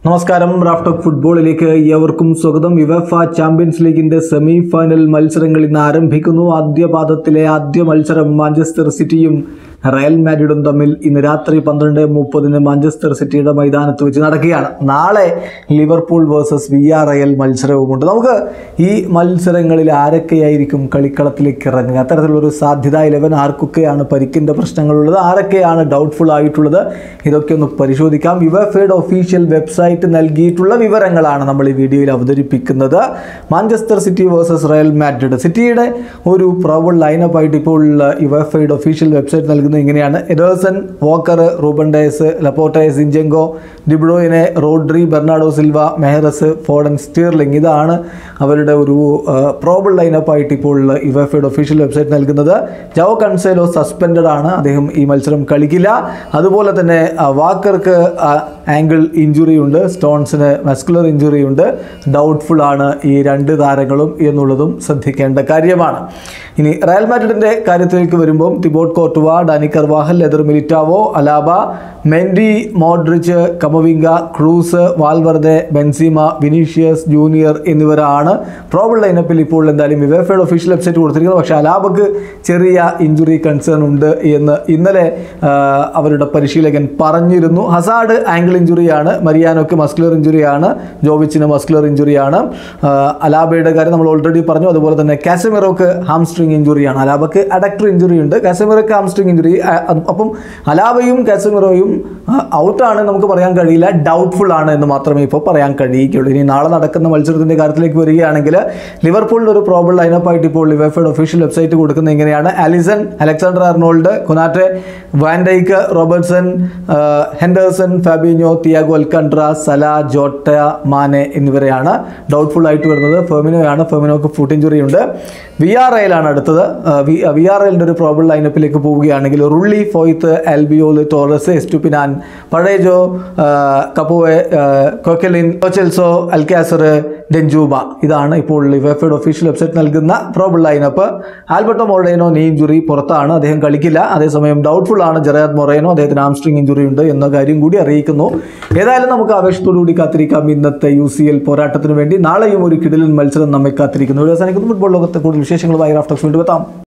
നമസ്കാരം റാഫ്റ്റോക്ക് ഫുട്ബോളിലേക്ക് ഏവർക്കും സ്വാഗതം യുവഫ ചാമ്പ്യൻസ് ലീഗിന്റെ സെമി ഫൈനൽ മത്സരങ്ങൾ ഇന്ന് ആരംഭിക്കുന്നു ആദ്യ പാദത്തിലെ ആദ്യ മത്സരം മാഞ്ചസ്റ്റർ സിറ്റിയും റയൽ മാഡ്രിഡും തമ്മിൽ ഇന്ന് രാത്രി പന്ത്രണ്ട് മുപ്പതിന് മാഞ്ചസ്റ്റർ സിറ്റിയുടെ മൈതാനത്ത് വെച്ച് നടക്കുകയാണ് നാളെ Liverpool versus Villarreal മത്സരവുമുണ്ട് നമുക്ക് ഈ മത്സരങ്ങളിൽ ആരൊക്കെയായിരിക്കും കളിക്കളത്തിലേക്ക് ഇറങ്ങുക അത്തരത്തിലുള്ളൊരു സാധ്യത ഇലവൻ ആർക്കൊക്കെയാണ് പരിക്കിൻ്റെ പ്രശ്നങ്ങളുള്ളത് ആരൊക്കെയാണ് ഡൗട്ട്ഫുൾ ആയിട്ടുള്ളത് ഇതൊക്കെ ഒന്ന് പരിശോധിക്കാം യുവഫയുടെ ഒഫീഷ്യൽ വെബ്സൈറ്റ് നൽകിയിട്ടുള്ള വിവരങ്ങളാണ് നമ്മൾ ഈ വീഡിയോയിൽ അവതരിപ്പിക്കുന്നത് Manchester City versus Real Madrid സിറ്റിയുടെ ഒരു പ്രബിൾ ലൈനപ്പ് ആയിട്ട് ഇപ്പോൾ യുവഫയുടെ ഒഫീഷ്യൽ വെബ്സൈറ്റ് നൽകുന്നത് ഇങ്ങനെയാണ് Ederson Walker Ruben Dias Laporte Zinchenko De Bruyne Rodri Bernardo Silva Mahrez Foden Sterling ഇതാണ് അവരുടെ ഒരു പ്രോബിൾ ലൈനപ്പ് ആയിട്ട് ഇപ്പോൾ യുവഫയുടെ ഒഫീഷ്യൽ വെബ്സൈറ്റ് നൽകുന്നത് ജവോ കൺസേലോ സസ്പെൻഡഡ് ആണ് അദ്ദേഹം ഈ മത്സരം കളിക്കില്ല അതുപോലെ തന്നെ ആ, വാക്കർക്ക് ആംഗിൾ ഇഞ്ചുറി ഉണ്ട് സ്റ്റോൺസിന് മസ്കുലർ ഇഞ്ചുറി ഉണ്ട് ഡൗട്ട്ഫുൾ ആണ് ഈ രണ്ട് താരങ്ങളും എന്നുള്ളതും ശ്രദ്ധിക്കേണ്ട കാര്യമാണ് ഇനി റയൽ മാഡ്രിഡിന്റെ കാര്യത്തിലേക്ക് വരുമ്പോൾ Thibaut Courtois Dani Carvajal Eder Militao Alaba Mendy Modric Camavinga Kroos Valverde Benzema Vinicius Junior എന്നിവരാണ് പ്രോബിൾ ലൈനപ്പിൽ ഇപ്പോൾ എന്തായാലും വിവേഫയുടെ ഒഫീഷ്യൽ വെബ്സൈറ്റ് കൊടുത്തിരിക്കുന്നത് പക്ഷേ അലാബക്ക് ചെറിയ ഇഞ്ചുറി കൺസേൺ ഉണ്ട് എന്ന് ഇന്നലെ ആ, അവരുടെ പരിശീലകൻ പറഞ്ഞിരുന്നു ഹസാഡ് ആംഗിൾ ഇഞ്ചുറിയാണ് മരിയാനോക്ക് മസ്കുലർ ഇഞ്ചുറിയാണ് ജോവിച്ചിന് മസ്കുലർ ഇഞ്ചുറിയാണ് ആ, അലാബയുടെ കാര്യം നമ്മൾ ഓൾറെഡി പറഞ്ഞു അതുപോലെ തന്നെ കാസമിറോക്ക് ഹാംസ്ട്രിങ് ഇഞ്ചുറിയാണ് അലാബക്ക് അഡക്ടർ ഇഞ്ചുറി ഉണ്ട് കാസമിറോക്ക് ഹാംസ്ട്രിങ് ഇഞ്ചുറി അപ്പം അലാബയും കാസമിറോയും ഔട്ടാണ് നമുക്ക് പറയാൻ കഴിയില്ല ഡൗട്ട്ഫുൾ ആണ് എന്ന് മാത്രമേ ഇപ്പോൾ പറയാൻ കഴിയുകയുള്ളൂ ഇനി നാളെ നടക്കുന്ന മത്സരത്തിന്റെ കാര്യത്തിലേക്ക് വരികയാണെങ്കിൽ ലിവർപൂളിന്റെ ഒരു പ്രോബിൾ ലൈനപ്പ് ആയിട്ട് ഇപ്പോൾ ലിവർഫയുടെ ഒഫീഷ്യൽ വെബ്സൈറ്റ് കൊടുക്കുന്നത് ഇങ്ങനെയാണ് Alisson Alexander Arnold Konate Van Dijk Robertson ആ, Henderson Fabinho Thiago Alcantara Salah Jota Mane എന്നിവരെയാണ് ഡൗട്ട്ഫുൾ ആയിട്ട് വരുന്നത് ഫെർമിനോയാണ് ഫെർമിനോക്ക് ഫുട്ട് ഇഞ്ചുറി ഉണ്ട് വി ആർ ഐയിലാണ് അടുത്തത് ആ, വി വി ആർ ഐലിൻ്റെ ഒരു പ്രോബിൾ ലൈനപ്പിലേക്ക് പോവുകയാണെങ്കിൽ റുള്ളി ഫോയ്ത്ത് എൽബിയോല് ടോറസ് എസ്റ്റുപിനാൻ പഴേജോ ആ, കപ്പുവെ ആ, കൊക്കലിൻ കൊച്ചെൽസോ അൽക്കാസർ ഡെഞ്ചൂബ ഇതാണ് ഇപ്പോൾ ലിവഫയുടെ ഒഫീഷ്യൽ വെബ്സൈറ്റ് നൽകുന്ന probable lineup Alberto Moreno knee injury പുറത്താണ് അദ്ദേഹം കളിക്കില്ല അതേസമയം ഡൗട്ട്ഫുൾ ആണ് ജെറാദ് മൊറേനോ അദ്ദേഹത്തിന് ആംസ്ട്രിങ് ഇഞ്ചുറി ഉണ്ട് എന്ന കാര്യം കൂടി അറിയിക്കുന്നു ഏതായാലും നമുക്ക് ആവേശത്തോടു കൂടി കാത്തിരിക്കാം ഇന്നത്തെ യു സി എൽ പോരാട്ടത്തിന് വേണ്ടി നാളെയും ഒരു കിടിലൻ മത്സരം നമ്മെ കാത്തിരിക്കുന്നു ഇവിടെ അവസാനിക്കുന്നു ഫുട്ബോൾ ലോകത്തെ കൂടുതൽ വിശേഷങ്ങളുമായി റാഫ്റ്റോക്സ് വീണ്ടും എത്താം